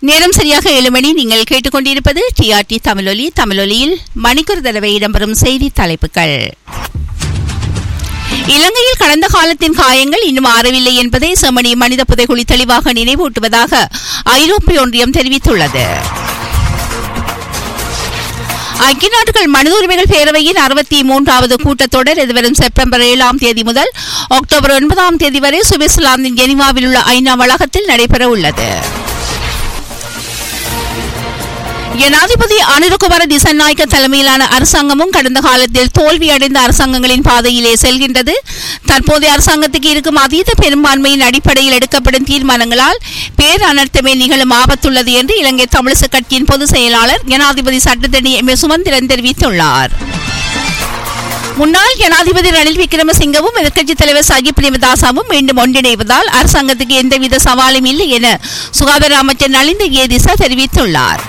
நேரம் சரியாக ஏழு மணி நீங்கள் கேட்டுக்கொண்டிருப்பது டிஆர்டி தமிழொலி தமிழொலியில் மணிக்கூர் தடவை இடம்பெறும் செய்தி தலைப்புகள் இலங்கையில் கடந்த காலத்தின் காயங்கள் இன்னும் ஆறவில்லை என்பதை செம்மணி மனித புதைகுழி தெளிவாக நினைவூட்டுவதாக ஐரோப்பிய ஒன்றியம் தெரிவித்துள்ளது ஐக்கிய நாடுகள் மனித உரிமைகள் பேரவையின் அறுபத்தி மூன்றாவது கூட்டத்தொடர் எதிர்வரும் செப்டம்பர் ஏழாம் தேதி முதல் அக்டோபர் ஒன்பதாம் தேதி வரை சுவிட்சர்லாந்தின் ஜெனிவாவில் உள்ள ஐநா வளாகத்தில் நடைபெற உள்ளது ஜனாதிபதி அனுரகுமார திசநாயக்க தலைமையிலான அரசாங்கமும் கடந்த காலத்தில் தோல்வியடைந்த அரசாங்கங்களின் பாதையிலே செல்கின்றது தற்போதைய அரசாங்கத்துக்கு இருக்கும் அதீத பெரும்பான்மையின் அடிப்படையில் எடுக்கப்படும் தீர்மானங்களால் பேரனர்த்தமே நிகழும் ஆபத்துள்ளது என்று இலங்கை தமிழிசை கட்சியின் பொதுச் செயலாளர் ஜனாதிபதி சட்டத்தணி எம் ஏ சுமந்திரன் தெரிவித்துள்ளார் முன்னாள் ஜனாதிபதி ரணில் விக்ரமசிங்கவும் எதிர்க்கட்சித் தலைவர் சஜித் பிரேமதாசாவும் மீண்டும் ஒன்றிணைவதால் அரசாங்கத்துக்கு எந்தவித சவாலும் இல்லை என சுகாதார அமைச்சர் நலிந்த ஏதிசா தெரிவித்துள்ளார்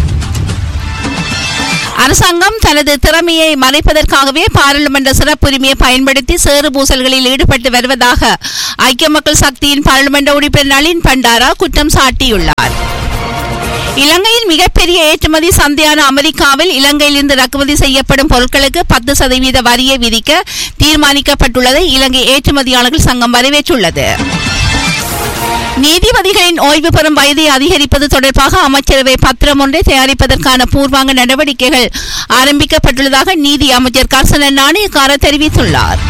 அரசாங்கம் தனது திறமையை மறைப்பதற்காகவே பாராளுமன்ற சிறப்புரிமையை பயன்படுத்தி சேறு பூசல்களில் ஈடுபட்டு வருவதாக ஐக்கிய மக்கள் சக்தியின் பாராளுமன்ற உறுப்பினர் நளின் பண்டாரா குற்றம் சாட்டியுள்ளார் இலங்கையில் மிகப்பெரிய ஏற்றுமதி சந்தையான அமெரிக்காவில் இலங்கையிலிருந்து இறக்குமதி செய்யப்படும் பொருட்களுக்கு பத்து சதவீத வரியை விதிக்க தீர்மானிக்கப்பட்டுள்ளதை இலங்கை ஏற்றுமதியாளர்கள் சங்கம் வரவேற்றுள்ளது நீதிபதிகளின் ஓய்வு பெறும் வயதை அதிகரிப்பது தொடர்பாக அமைச்சரவை பத்திரம் ஒன்றை தயாரிப்பதற்கான பூர்வாங்க நடவடிக்கைகள் ஆரம்பிக்கப்பட்டுள்ளதாக நீதி அமைச்சர் கர்சன நாணயக்கார தெரிவித்துள்ளார்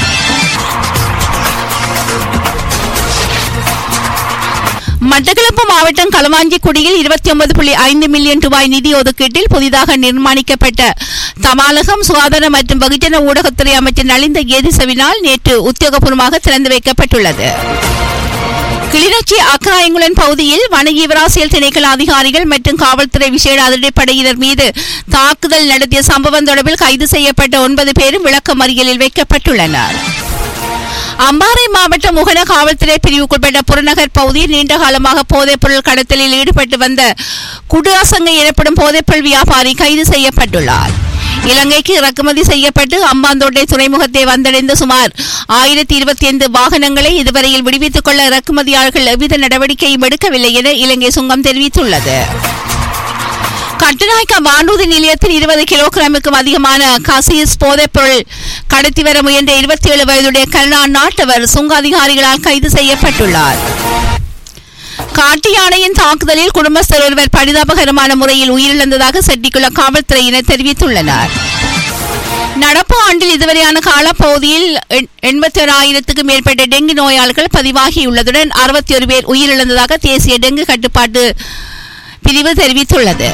மட்டக்களப்பு மாவட்டம் களவாஞ்சிக்குடியில் இருபத்தி ஒன்பது புள்ளி ஐந்து மில்லியன் ரூபாய் நிதி ஒதுக்கீட்டில் புதிதாக நிர்மாணிக்கப்பட்ட தமாலகம் சுகாதார மற்றும் வெகுஜன ஊடகத்துறை அமைச்சர் நலிந்த ஏதிசவினால் நேற்று உத்தியோகபூர்வமாக திறந்து வைக்கப்பட்டுள்ளது கிளிநொச்சி அக்கராயங்குளன் பகுதியில் வன ஈவராசியல் திணைக்கள அதிகாரிகள் மற்றும் காவல்துறை விசேட அதிரடிப்படையினர் மீது தாக்குதல் நடத்திய சம்பவம் தொடர்பில் கைது செய்யப்பட்ட ஒன்பது பேரும் விளக்க மறியலில் வைக்கப்பட்டுள்ளனர் அம்பாறை மாவட்டம் முகன காவல்துறை பிரிவுக்குட்பட்ட புறநகர் பகுதியில் நீண்ட காலமாக போதைப்பொருள் கடத்தலில் ஈடுபட்டு வந்த குடுவாசங்கை எனப்படும் போதைப்பொருள் வியாபாரி கைது செய்யப்பட்டுள்ளார் இலங்கைக்கு இறக்குமதி செய்யப்பட்டு அம்பாந்தோட்டை துறைமுகத்தை வந்தடைந்த சுமார் ஆயிரத்தி இருபத்தி ஐந்து வாகனங்களை இதுவரையில் விடுவித்துக் கொள்ள இறக்குமதியாளர்கள் எவ்வித நடவடிக்கையும் எடுக்கவில்லை என இலங்கை சுங்கம் தெரிவித்துள்ளது கட்டுநாயக்க வானூர்தி நிலையத்தில் இருபது கிலோகிராமுக்கும் அதிகமான கசீஸ் போதைப்பொருள் கடத்தி வர முயன்ற இருபத்தி ஏழு வயதுடைய கனடா நாட்டவர் சுங்க அதிகாரிகளால் கைது செய்யப்பட்டுள்ளார் காட்டு யானையின் தாக்குதலில் குடும்பஸ்தர் ஒருவர் பரிதாபகரமான முறையில் உயிரிழந்ததாக செட்டிக்குள காவல்துறையினர் தெரிவித்துள்ளனர் நடப்பு ஆண்டில் இதுவரையான காலப்பகுதியில் எண்பத்தி ஆயிரத்துக்கும் மேற்பட்ட டெங்கு நோயாளர்கள் பதிவாகியுள்ளதுடன் அறுபத்தி ஒரு பேர் உயிரிழந்ததாக தேசிய டெங்கு கட்டுப்பாட்டு பிரிவு தெரிவித்துள்ளது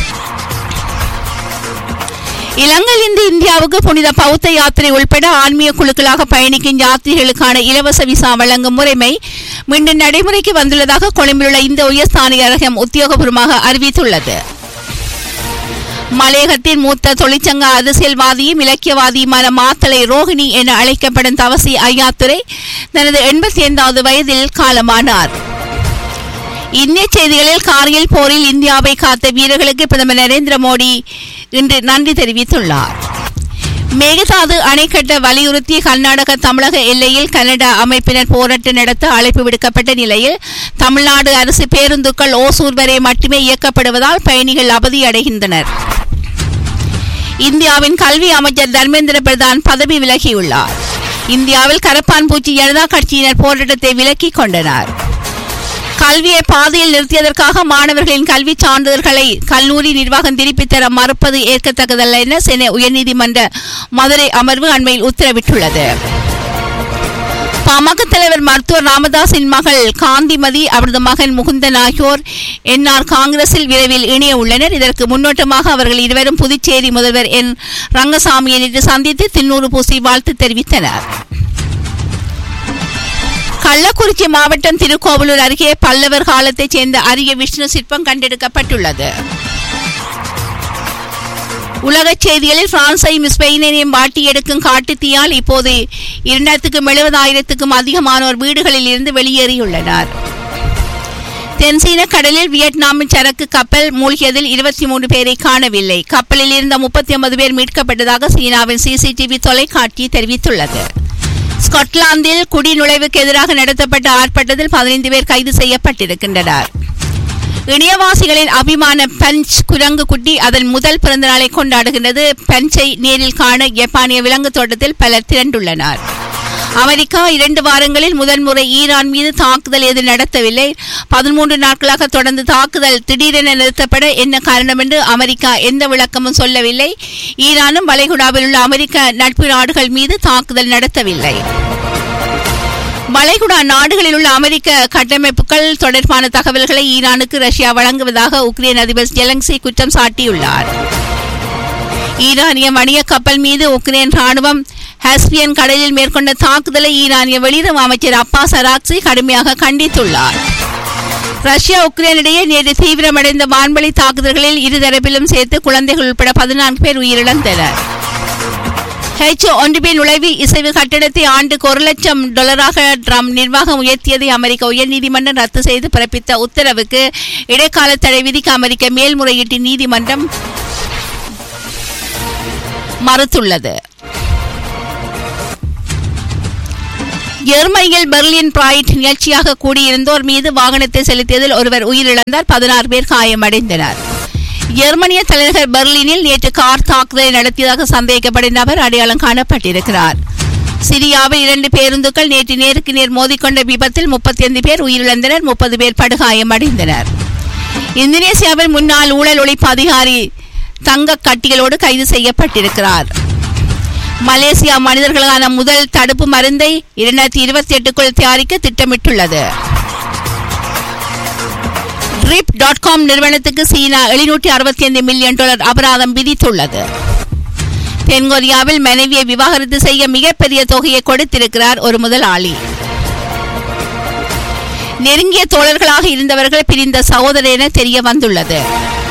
இலங்கையிலிருந்து இந்தியாவுக்கு புனித பௌத்த யாத்திரை உள்பட ஆன்மீக குழுக்களாக பயணிக்கும் யாத்திரிகளுக்கான இலவச விசா வழங்கும் முறைமை மீண்டும் நடைமுறைக்கு வந்துள்ளதாக கொழும்பிலுள்ள இந்த உயர்ஸ்தானிகரகம் உத்தியோகபூர்வமாக அறிவித்துள்ளது மலையகத்தின் மூத்த தொழிற்சங்க அரசியல்வாதியும் இலக்கியவாதியுமான மாத்தலை ரோஹிணி என அழைக்கப்படும் தவசி ஐயாத்துரை தனது எண்பத்தி ஐந்தாவது வயதில் காலமானார் இந்திய செய்திகளில் கார்கில் போரில் இந்தியாவை காத்த வீரர்களுக்கு பிரதமர் நரேந்திர மோடி இன்று நன்றி தெரிவித்துள்ளார் மேகதாது அணை கட்ட வலியுறுத்தி கர்நாடக தமிழக எல்லையில் கனடா அமைப்பினர் போராட்டம் நடத்த அழைப்பு விடுக்கப்பட்ட நிலையில் தமிழ்நாடு அரசு பேருந்துகள் ஓசூர் வரை மட்டுமே இயக்கப்படுவதால் பயணிகள் அவதியடைகின்றனர் இந்தியாவின் கல்வி அமைச்சர் தர்மேந்திர பிரதான் பதவி விலகியுள்ளார் இந்தியாவில் கரப்பான் பூச்சி ஜனதா கட்சியினர் போராட்டத்தை விலக்கிக் கொண்டனர் கல்வியை பாதையில் நிறுத்தியதற்காக மாணவர்களின் கல்வி சான்றிதழ்களை கல்லூரி நிர்வாகம் திருப்பித் தர மறுப்பது ஏற்கத்தக்கதல்ல என சென்னை உயர்நீதிமன்ற மதுரை அமர்வு அண்மையில் உத்தரவிட்டுள்ளது பாமக தலைவர் மருத்துவர் ராமதாஸின் மகள் காந்திமதி அவரது மகன் முகுந்தன் ஆகியோர் என்ஆர் காங்கிரஸில் விரைவில் இணைய உள்ளனர் இதற்கு முன்னோட்டமாக அவர்கள் இருவரும் புதுச்சேரி முதல்வர் என் ரங்கசாமியை நேற்று சந்தித்து தின்னூறு பூசி வாழ்த்து தெரிவித்தனர் கள்ளக்குறிச்சி மாவட்டம் திருக்கோவலூர் அருகே பல்லவர் காலத்தைச் சேர்ந்த அரிய விஷ்ணு சிற்பம் கண்டெடுக்கப்பட்டுள்ளது உலகச் செய்திகளில் பிரான்சையும் ஸ்பெயினையும் வாட்டி எடுக்கும் காட்டுத்தீயால் இப்போது இரண்டாயிரத்துக்கும் எழுபதாயிரத்துக்கும் அதிகமானோர் வீடுகளில் இருந்து வெளியேறியுள்ளனர் தென்சீன கடலில் வியட்நாமின் சரக்கு கப்பல் மூழ்கியதில் இருபத்தி மூன்று பேரை காணவில்லை கப்பலில் இருந்த முப்பத்தி ஒன்பது பேர் மீட்கப்பட்டதாக சீனாவின் சிசிடிவி தொலைக்காட்சி தெரிவித்துள்ளது ஸ்காட்லாந்தில் குடிநுழைவுக்கு எதிராக நடத்தப்பட்ட ஆர்ப்பாட்டத்தில் பதினைந்து பேர் கைது செய்யப்பட்டிருக்கின்றனர் இணையவாசிகளின் அபிமான பஞ்ச் குரங்கு குட்டி அதன் முதல் பிறந்த நாளை கொண்டாடுகின்றது பஞ்சை நேரில் காண ஜப்பானிய விலங்கு தோட்டத்தில் பலர் திரண்டுள்ளனர் அமெரிக்கா இரண்டு வாரங்களில் முதன்முறை ஈரான் மீது தாக்குதல் எது நடத்தவில்லை பதிமூன்று நாட்களாக தொடர்ந்து தாக்குதல் திடீரென நிறுத்தப்பட என்ன காரணம் என்று அமெரிக்கா எந்த விளக்கமும் சொல்லவில்லை ஈரானும் வளைகுடாவில் உள்ள அமெரிக்க நட்பு நாடுகள் மீது தாக்குதல் நடத்தவில்லை வளைகுடா நாடுகளில் உள்ள அமெரிக்க கட்டமைப்புகள் தொடர்பான தகவல்களை ஈரானுக்கு ரஷ்யா வழங்குவதாக உக்ரைன் அதிபர் ஜெலன்சி குற்றம் சாட்டியுள்ளார் ஈரானிய வணிக கப்பல் மீது உக்ரைன் ராணுவம் ஹஸ்பியன் கடலில் மேற்கொண்ட தாக்குதலை ஈரானிய வெளியுறவு அமைச்சர் அப்பாஸ் அராக்சி கடுமையாக கண்டித்துள்ளார் ரஷ்யா உக்ரைன் இடையே நேற்று தீவிரமடைந்த வான்வழி தாக்குதல்களில் இருதரப்பிலும் சேர்த்து குழந்தைகள் உட்பட பதினான்கு பேர் உயிரிழந்தனர் ஹெச் ஒன்றுபே நுழைவு இசைவு கட்டடத்தை ஆண்டுக்கு ஒரு லட்சம் டாலராக ட்ரம் நிர்வாகம் உயர்த்தியதை அமெரிக்க உயர்நீதிமன்றம் ரத்து செய்து பிறப்பித்த உத்தரவுக்கு இடைக்கால தடை விதிக்க அமெரிக்க மேல்முறையீட்டு நீதிமன்றம் மறுத்துள்ளது ஜெர்மனியில் பெர்லின் பிராய்ட் நிகழ்ச்சியாக கூடியிருந்தோர் மீது வாகனத்தை செலுத்தியதில் ஒருவர் உயிரிழந்தார் பதினாறு பேர் காயமடைந்தனர் ஜெர்மனிய தலைநகர் பெர்லினில் நேற்று கார் தாக்குதலை நடத்தியதாக சந்தேகிக்கப்படும் நபர் அடையாளம் காணப்பட்டிருக்கிறார் சிரியாவில் இரண்டு பேருந்துகள் நேற்று நேருக்கு நேர் மோதிக்கொண்ட விபத்தில் முப்பத்தி ஐந்து பேர் உயிரிழந்தனர் முப்பது பேர் படுகாயமடைந்தனர் இந்தோனேசியாவில் முன்னாள் ஊழல் ஒழிப்பு அதிகாரி தங்க கட்டிகளோடு கைது செய்யப்பட்டிருக்கிறார் மலேசியா மனிதர்களுக்கான முதல் தடுப்பு மருந்தை இரண்டாயிரத்தி இருபத்தி எட்டுக்குள் தயாரிக்க திட்டமிட்டுள்ளது ட்ரிப் டாட் காம் நிறுவனத்துக்கு சீனா எழுநூற்றி அறுபத்தி ஐந்து மில்லியன் டாலர் அபராதம் விதித்துள்ளது தென்கொரியாவில் மனைவியை விவாகரத்து செய்ய மிகப்பெரிய தொகையை கொடுத்திருக்கிறார் ஒரு முதலாளி நெருங்கிய தோழர்களாக இருந்தவர்கள் பிரிந்த சகோதரர் என தெரிய வந்துள்ளது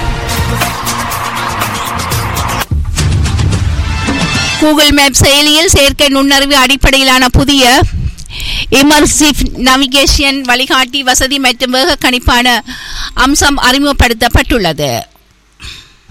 கூகுள் மேப் செயலியில் செயற்கை நுண்ணறிவு அடிப்படையிலான புதிய இமர்சிவ் நவிகேஷன் வழிகாட்டி வசதி மற்றும் வேக கணிப்பான அம்சம் அறிமுகப்படுத்தப்பட்டுள்ளது